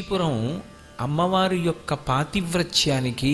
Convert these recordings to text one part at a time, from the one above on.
కాంచీపురం అమ్మవారి యొక్క పాతివ్రత్యానికి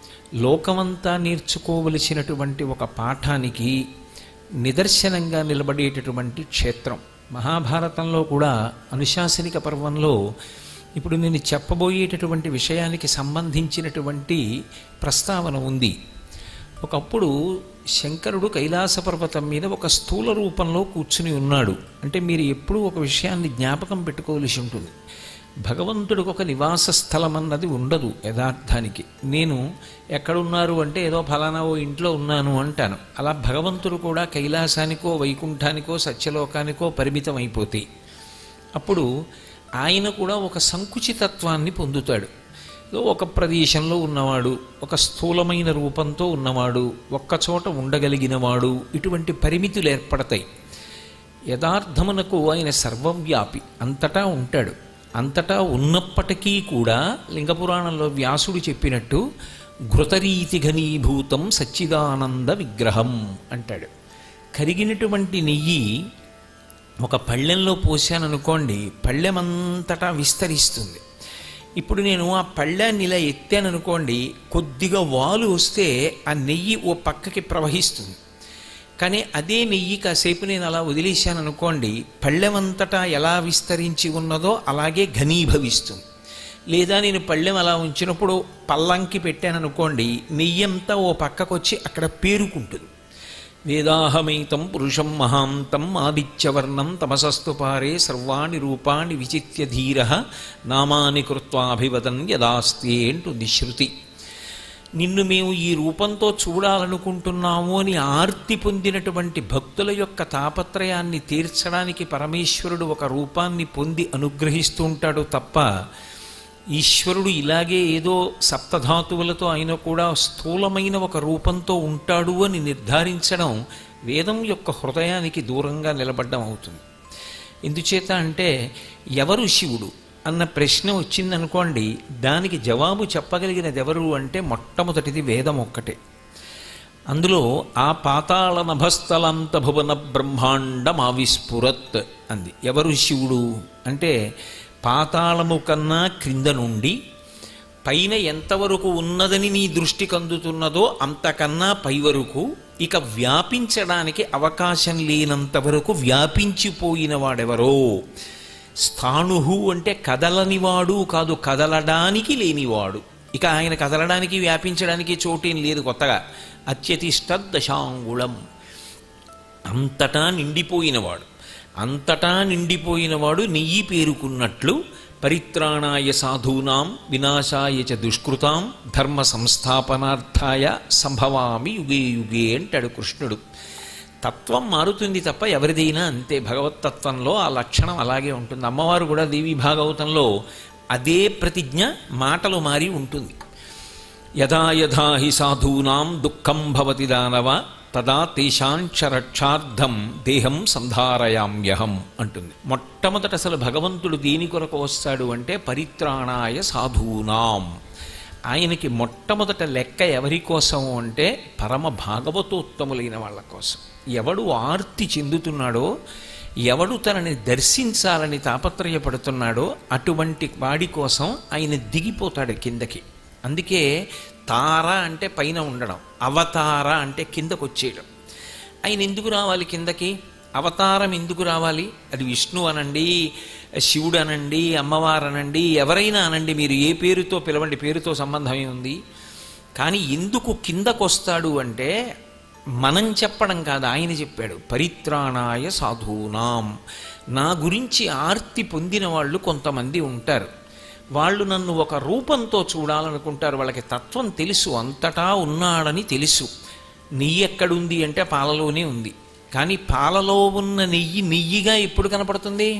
లోకమంతా నేర్చుకోవలసినటువంటి ఒక పాఠానికి నిదర్శనంగా నిలబడేటటువంటి క్షేత్రం మహాభారతంలో కూడా అనుశాసనిక పర్వంలో ఇప్పుడు నేను చెప్పబోయేటటువంటి విషయానికి సంబంధించినటువంటి ప్రస్తావన ఉంది ఒకప్పుడు శంకరుడు కైలాస పర్వతం మీద ఒక స్థూల రూపంలో కూర్చుని ఉన్నాడు అంటే మీరు ఎప్పుడూ ఒక విషయాన్ని జ్ఞాపకం పెట్టుకోవలసి ఉంటుంది భగవంతుడికి ఒక నివాస స్థలం అన్నది ఉండదు యథార్థానికి నేను ఎక్కడున్నారు అంటే ఏదో ఫలానా ఓ ఇంట్లో ఉన్నాను అంటాను అలా భగవంతుడు కూడా కైలాసానికో వైకుంఠానికో సత్యలోకానికో పరిమితం అయిపోతాయి అప్పుడు ఆయన కూడా ఒక సంకుచితత్వాన్ని పొందుతాడు ఏదో ఒక ప్రదేశంలో ఉన్నవాడు ఒక స్థూలమైన రూపంతో ఉన్నవాడు ఒక్కచోట ఉండగలిగినవాడు ఇటువంటి పరిమితులు ఏర్పడతాయి యథార్థమునకు ఆయన సర్వవ్యాపి అంతటా ఉంటాడు అంతటా ఉన్నప్పటికీ కూడా లింగపురాణంలో వ్యాసుడు చెప్పినట్టు ఘృతరీతి ఘనీభూతం సచ్చిదానంద విగ్రహం అంటాడు కరిగినటువంటి నెయ్యి ఒక పళ్ళెంలో పోసాననుకోండి పళ్ళెమంతటా విస్తరిస్తుంది ఇప్పుడు నేను ఆ పళ్ళాన్ని ఇలా ఎత్తాననుకోండి కొద్దిగా వాలు వస్తే ఆ నెయ్యి ఓ పక్కకి ప్రవహిస్తుంది కానీ అదే నెయ్యి కాసేపు నేను అలా వదిలేశాను అనుకోండి పళ్ళెమంతటా ఎలా విస్తరించి ఉన్నదో అలాగే ఘనీభవిస్తుంది లేదా నేను పళ్ళెం అలా ఉంచినప్పుడు పల్లంకి పెట్టాను అనుకోండి నెయ్యి అంతా ఓ పక్కకొచ్చి అక్కడ పేరుకుంటుంది వేదాహమైతం పురుషం మహాంతం ఆదిత్యవర్ణం తమసస్తు పారే సర్వాణి రూపాణి విచిత్య ధీర నామాని కృత్వాభివదన్ యదాస్తి అంటుంది శృతి నిన్ను మేము ఈ రూపంతో చూడాలనుకుంటున్నాము అని ఆర్తి పొందినటువంటి భక్తుల యొక్క తాపత్రయాన్ని తీర్చడానికి పరమేశ్వరుడు ఒక రూపాన్ని పొంది అనుగ్రహిస్తూ ఉంటాడు తప్ప ఈశ్వరుడు ఇలాగే ఏదో సప్తధాతువులతో ఆయన కూడా స్థూలమైన ఒక రూపంతో ఉంటాడు అని నిర్ధారించడం వేదం యొక్క హృదయానికి దూరంగా నిలబడ్డం అవుతుంది ఎందుచేత అంటే ఎవరు శివుడు అన్న ప్రశ్న వచ్చిందనుకోండి దానికి జవాబు చెప్పగలిగినది ఎవరు అంటే మొట్టమొదటిది వేదం ఒక్కటే అందులో ఆ పాతాళ నభస్థలంత భువన బ్రహ్మాండమావిస్ఫురత్ అంది ఎవరు శివుడు అంటే పాతాళము కన్నా క్రింద నుండి పైన ఎంతవరకు ఉన్నదని నీ దృష్టికి అందుతున్నదో అంతకన్నా పై వరకు ఇక వ్యాపించడానికి అవకాశం లేనంత వరకు వ్యాపించిపోయిన వాడెవరో స్థాణుహు అంటే కదలనివాడు కాదు కదలడానికి లేనివాడు ఇక ఆయన కదలడానికి వ్యాపించడానికి చోటేం లేదు కొత్తగా అత్యతిష్ట దశాంగుళం అంతటా నిండిపోయినవాడు అంతటా నిండిపోయినవాడు నెయ్యి పేరుకున్నట్లు పరిత్రాణాయ సాధూనాం వినాశాయ చ దుష్కృతాం ధర్మ సంస్థాపనార్థాయ సంభవామి యుగే యుగే అంటాడు కృష్ణుడు తత్వం మారుతుంది తప్ప ఎవరిదైనా అంతే భగవత్తత్వంలో ఆ లక్షణం అలాగే ఉంటుంది అమ్మవారు కూడా దేవీ భాగవతంలో అదే ప్రతిజ్ఞ మాటలు మారి ఉంటుంది యథా యథా హి సాధూనాం దుఃఖం భవతి దానవ తదా తేషాంచ రక్షార్థం దేహం సంధారయామ్యహం అంటుంది మొట్టమొదట అసలు భగవంతుడు దేని కొరకు వస్తాడు అంటే పరిత్రాణాయ సాధూనాం ఆయనకి మొట్టమొదట లెక్క ఎవరి కోసం అంటే పరమ భాగవతోత్తములైన వాళ్ళ కోసం ఎవడు ఆర్తి చెందుతున్నాడో ఎవడు తనని దర్శించాలని తాపత్రయపడుతున్నాడో అటువంటి వాడి కోసం ఆయన దిగిపోతాడు కిందకి అందుకే తార అంటే పైన ఉండడం అవతార అంటే కిందకు వచ్చేయడం ఆయన ఎందుకు రావాలి కిందకి అవతారం ఎందుకు రావాలి అది విష్ణు అనండి శివుడు అనండి అమ్మవారు అనండి ఎవరైనా అనండి మీరు ఏ పేరుతో పిలవండి పేరుతో సంబంధం ఉంది కానీ ఎందుకు కిందకు వస్తాడు అంటే మనం చెప్పడం కాదు ఆయన చెప్పాడు పరిత్రాణాయ సాధూనాం నా గురించి ఆర్తి పొందిన వాళ్ళు కొంతమంది ఉంటారు వాళ్ళు నన్ను ఒక రూపంతో చూడాలనుకుంటారు వాళ్ళకి తత్వం తెలుసు అంతటా ఉన్నాడని తెలుసు నెయ్యి ఎక్కడుంది అంటే పాలలోనే ఉంది కానీ పాలలో ఉన్న నెయ్యి నెయ్యిగా ఎప్పుడు కనపడుతుంది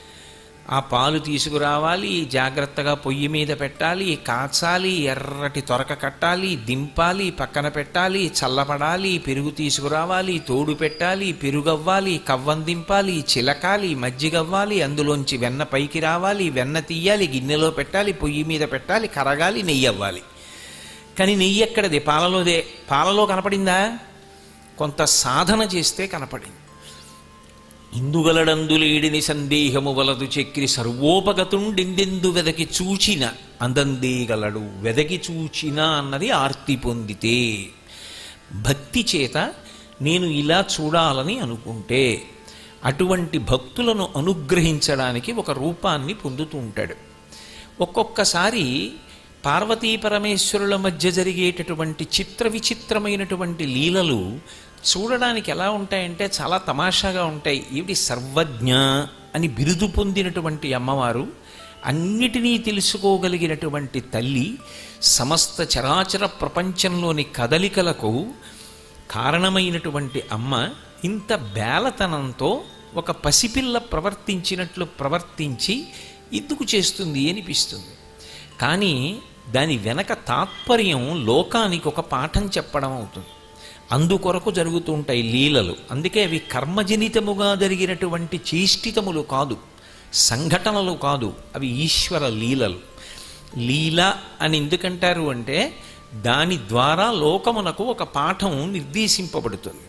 ఆ పాలు తీసుకురావాలి జాగ్రత్తగా పొయ్యి మీద పెట్టాలి కాచాలి ఎర్రటి తొరక కట్టాలి దింపాలి పక్కన పెట్టాలి చల్లపడాలి పెరుగు తీసుకురావాలి తోడు పెట్టాలి పెరుగవ్వాలి కవ్వం దింపాలి చిలకాలి మజ్జిగవ్వాలి అందులోంచి వెన్న పైకి రావాలి వెన్న తీయాలి గిన్నెలో పెట్టాలి పొయ్యి మీద పెట్టాలి కరగాలి నెయ్యి అవ్వాలి కానీ నెయ్యి ఎక్కడది పాలలోదే పాలలో కనపడిందా కొంత సాధన చేస్తే కనపడింది ఇందుగలడందులేడిని సందేహము వలదు చక్రి సర్వోపగతుండెందెందు వెదకి చూచిన అందందేగలడు వెదకి చూచిన అన్నది ఆర్తి పొందితే భక్తి చేత నేను ఇలా చూడాలని అనుకుంటే అటువంటి భక్తులను అనుగ్రహించడానికి ఒక రూపాన్ని పొందుతూ ఉంటాడు ఒక్కొక్కసారి పార్వతీ పరమేశ్వరుల మధ్య జరిగేటటువంటి చిత్ర విచిత్రమైనటువంటి లీలలు చూడడానికి ఎలా ఉంటాయంటే చాలా తమాషాగా ఉంటాయి ఏమిటి సర్వజ్ఞ అని బిరుదు పొందినటువంటి అమ్మవారు అన్నిటినీ తెలుసుకోగలిగినటువంటి తల్లి సమస్త చరాచర ప్రపంచంలోని కదలికలకు కారణమైనటువంటి అమ్మ ఇంత బేలతనంతో ఒక పసిపిల్ల ప్రవర్తించినట్లు ప్రవర్తించి ఎందుకు చేస్తుంది అనిపిస్తుంది కానీ దాని వెనక తాత్పర్యం లోకానికి ఒక పాఠం చెప్పడం అవుతుంది అందుకొరకు జరుగుతూ ఉంటాయి లీలలు అందుకే అవి కర్మజనితముగా జరిగినటువంటి చేష్టితములు కాదు సంఘటనలు కాదు అవి ఈశ్వర లీలలు లీల అని ఎందుకంటారు అంటే దాని ద్వారా లోకమునకు ఒక పాఠం నిర్దేశింపబడుతుంది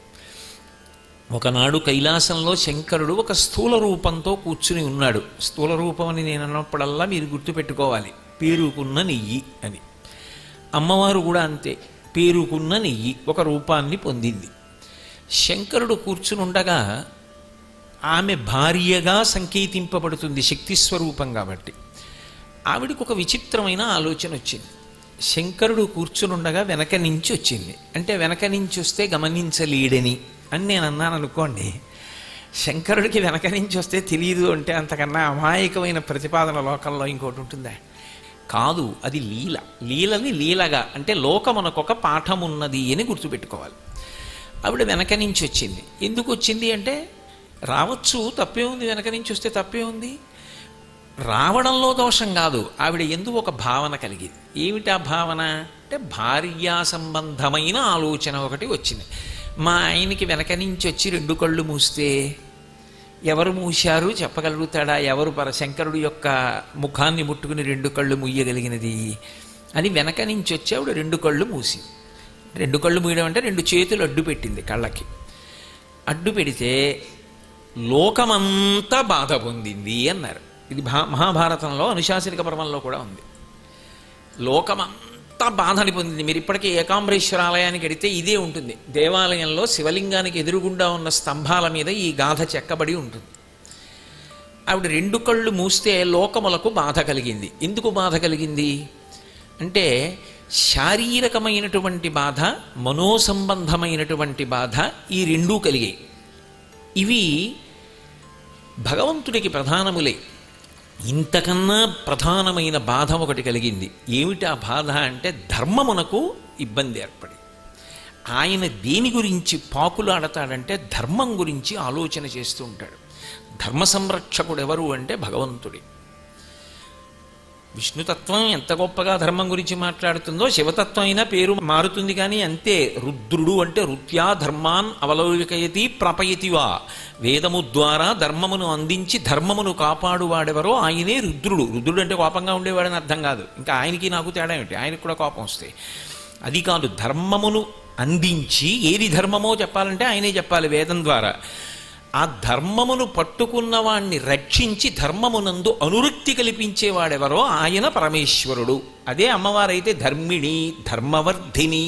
ఒకనాడు కైలాసంలో శంకరుడు ఒక స్థూల రూపంతో కూర్చుని ఉన్నాడు స్థూల రూపం అని నేను అన్నప్పుడల్లా మీరు గుర్తుపెట్టుకోవాలి పేరుకున్న నెయ్యి అని అమ్మవారు కూడా అంతే పేరుకున్న నెయ్యి ఒక రూపాన్ని పొందింది శంకరుడు కూర్చుని ఉండగా ఆమె భార్యగా సంకేతింపబడుతుంది శక్తి స్వరూపం కాబట్టి ఆవిడకు ఒక విచిత్రమైన ఆలోచన వచ్చింది శంకరుడు కూర్చునుండగా వెనక నుంచి వచ్చింది అంటే వెనక నుంచి వస్తే గమనించలేడని అని నేను అన్నాను అనుకోండి శంకరుడికి వెనక నుంచి వస్తే తెలియదు అంటే అంతకన్నా అమాయకమైన ప్రతిపాదన లోకంలో ఇంకోటి ఉంటుందా కాదు అది లీల లీలని లీలగా అంటే లోకమునకొక పాఠం ఉన్నది అని గుర్తుపెట్టుకోవాలి ఆవిడ వెనక నుంచి వచ్చింది ఎందుకు వచ్చింది అంటే రావచ్చు తప్పే ఉంది వెనక నుంచి వస్తే తప్పే ఉంది రావడంలో దోషం కాదు ఆవిడ ఎందుకు ఒక భావన కలిగింది ఏమిటి ఆ భావన అంటే భార్యా సంబంధమైన ఆలోచన ఒకటి వచ్చింది మా ఆయనకి వెనక నుంచి వచ్చి రెండు కళ్ళు మూస్తే ఎవరు మూశారు చెప్పగలుగుతాడా ఎవరు పరశంకరుడు యొక్క ముఖాన్ని ముట్టుకుని రెండు కళ్ళు ముయ్యగలిగినది అని వెనక నుంచి వచ్చి ఆవిడ రెండు కళ్ళు మూసి రెండు కళ్ళు మూయడం అంటే రెండు చేతులు అడ్డు పెట్టింది కళ్ళకి అడ్డు పెడితే లోకమంతా బాధ పొందింది అన్నారు ఇది భా మహాభారతంలో అనుశాసనిక పర్వంలో కూడా ఉంది లోకమంతా బాధని పొందింది మీరు ఇప్పటికీ ఏకాంబరేశ్వర ఆలయానికి వెడితే ఇదే ఉంటుంది దేవాలయంలో శివలింగానికి ఎదురుగుండా ఉన్న స్తంభాల మీద ఈ గాథ చెక్కబడి ఉంటుంది ఆవిడ రెండు కళ్ళు మూస్తే లోకములకు బాధ కలిగింది ఎందుకు బాధ కలిగింది అంటే శారీరకమైనటువంటి బాధ మనోసంబంధమైనటువంటి బాధ ఈ రెండూ కలిగాయి ఇవి భగవంతుడికి ప్రధానములే ఇంతకన్నా ప్రధానమైన బాధ ఒకటి కలిగింది ఏమిటి ఆ బాధ అంటే ధర్మమునకు ఇబ్బంది ఏర్పడి ఆయన దేని గురించి పాకులాడతాడంటే ధర్మం గురించి ఆలోచన చేస్తూ ఉంటాడు ధర్మ సంరక్షకుడు ఎవరు అంటే భగవంతుడి విష్ణుతత్వం ఎంత గొప్పగా ధర్మం గురించి మాట్లాడుతుందో శివతత్వం అయినా పేరు మారుతుంది కానీ అంతే రుద్రుడు అంటే రుత్యా ధర్మాన్ అవలౌకికయతి ప్రపయతివా వేదము ద్వారా ధర్మమును అందించి ధర్మమును కాపాడువాడెవరో ఆయనే రుద్రుడు రుద్రుడు అంటే కోపంగా ఉండేవాడని అర్థం కాదు ఇంకా ఆయనకి నాకు తేడా ఏమిటి ఆయనకు కూడా కోపం వస్తాయి అది కాదు ధర్మమును అందించి ఏది ధర్మమో చెప్పాలంటే ఆయనే చెప్పాలి వేదం ద్వారా ఆ ధర్మమును పట్టుకున్న వాణ్ణి రక్షించి ధర్మమునందు అనురక్తి కల్పించేవాడెవరో ఆయన పరమేశ్వరుడు అదే అమ్మవారైతే ధర్మిణి ధర్మవర్ధిని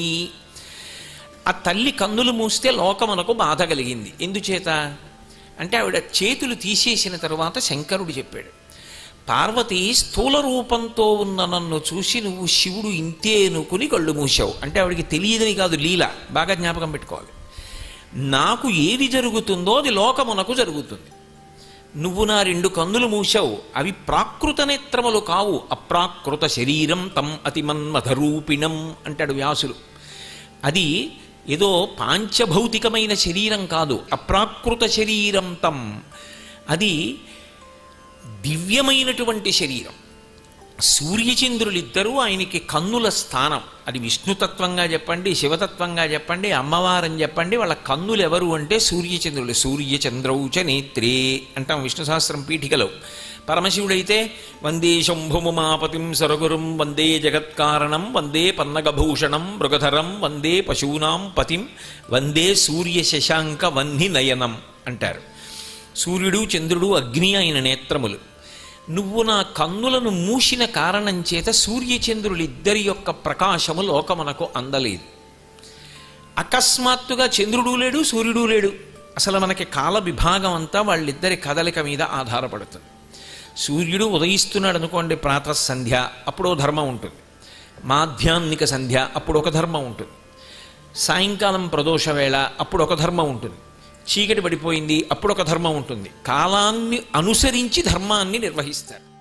ఆ తల్లి కన్నులు మూస్తే లోకమునకు బాధ కలిగింది ఎందుచేత అంటే ఆవిడ చేతులు తీసేసిన తరువాత శంకరుడు చెప్పాడు పార్వతి స్థూల రూపంతో ఉన్న నన్ను చూసి నువ్వు శివుడు ఇంతే అనుకుని కళ్ళు మూసావు అంటే ఆవిడికి తెలియదని కాదు లీల బాగా జ్ఞాపకం పెట్టుకోవాలి నాకు ఏది జరుగుతుందో అది లోకమునకు జరుగుతుంది నువ్వు నా రెండు కన్నులు మూశావు అవి ప్రాకృత నేత్రములు కావు అప్రాకృత శరీరం తం అతిమన్మధరూపిణం అంటాడు వ్యాసులు అది ఏదో పాంచభౌతికమైన శరీరం కాదు అప్రాకృత శరీరం తం అది దివ్యమైనటువంటి శరీరం సూర్యచంద్రులిద్దరూ ఆయనకి కన్నుల స్థానం అది విష్ణుతత్వంగా చెప్పండి శివతత్వంగా చెప్పండి అమ్మవారని చెప్పండి వాళ్ళ కన్నులు ఎవరు అంటే సూర్యచంద్రులు సూర్యచంద్రౌచ నేత్రే అంటాం విష్ణు సహస్రం పీఠికలో పరమశివుడైతే వందే శంభుముమాపతిం సరగురుం వందే జగత్కారణం వందే పన్నగభూషణం మృగధరం వందే పశూనాం పతిం వందే సూర్య శశాంక వహ్ని నయనం అంటారు సూర్యుడు చంద్రుడు అగ్ని అయిన నేత్రములు నువ్వు నా కన్నులను మూసిన కారణం చేత సూర్యచంద్రులు ఇద్దరి యొక్క ప్రకాశము లోకమునకు అందలేదు అకస్మాత్తుగా చంద్రుడు లేడు సూర్యుడు లేడు అసలు మనకి కాల విభాగం అంతా వాళ్ళిద్దరి కదలిక మీద ఆధారపడుతుంది సూర్యుడు ఉదయిస్తున్నాడు అనుకోండి ప్రాతః సంధ్య అప్పుడు ఓ ధర్మం ఉంటుంది మాధ్యాహ్నిక సంధ్య అప్పుడు ఒక ధర్మం ఉంటుంది సాయంకాలం ప్రదోష వేళ అప్పుడు ఒక ధర్మం ఉంటుంది చీకటి పడిపోయింది అప్పుడు ఒక ధర్మం ఉంటుంది కాలాన్ని అనుసరించి ధర్మాన్ని నిర్వహిస్తారు